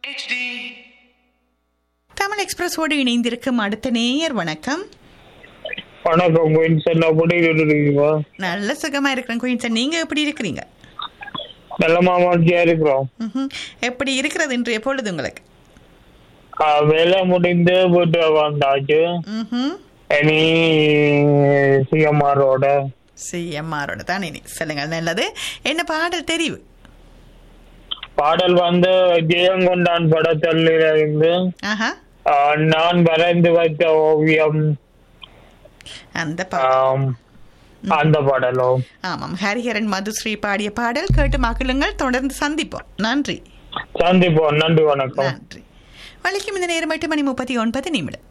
தமிழ் எக்ஸ்பிரஸோடு இணைந்திருக்கும் அடுத்த நேயர் வணக்கம் வணக்கம் குயின்சன் எப்படி இருக்கீங்க நல்ல சுகமா இருக்கிறேன் குயின்சன் நீங்க எப்படி இருக்கிறீங்க நல்ல மாமாட்டியா இருக்கிறோம் ம்ஹும். எப்படி இருக்கிறது இன்றைய பொழுது உங்களுக்கு ஆ, வேலை முடிந்து வீட்டு வந்தாச்சு ம்ஹும். இனி சிஎம்ஆரோட சிஎம்ஆரோட தான் இனி சொல்லுங்க நல்லது என்ன பாடல் தெரிவு பாடல் வந்து ஜெயங்கொண்டான் படத்தில் இருந்து ஆஹா ஆ, நான் வரைந்து வைத்த ஓவியம் அந்த பாடல் ஆம், அந்த பாடலும் ஆமாம் ஹரிஹரன் மதுஸ்ரீ பாடிய பாடல் கேட்டு மகிழுங்கள் தொடர்ந்து சந்திப்போம் நன்றி சந்திப்போம் நன்றி வணக்கம் நன்றி வலிக்கும் இந்த நேரம் எட்டு மணி முப்பத்தி ஒன்பது நிமிடம்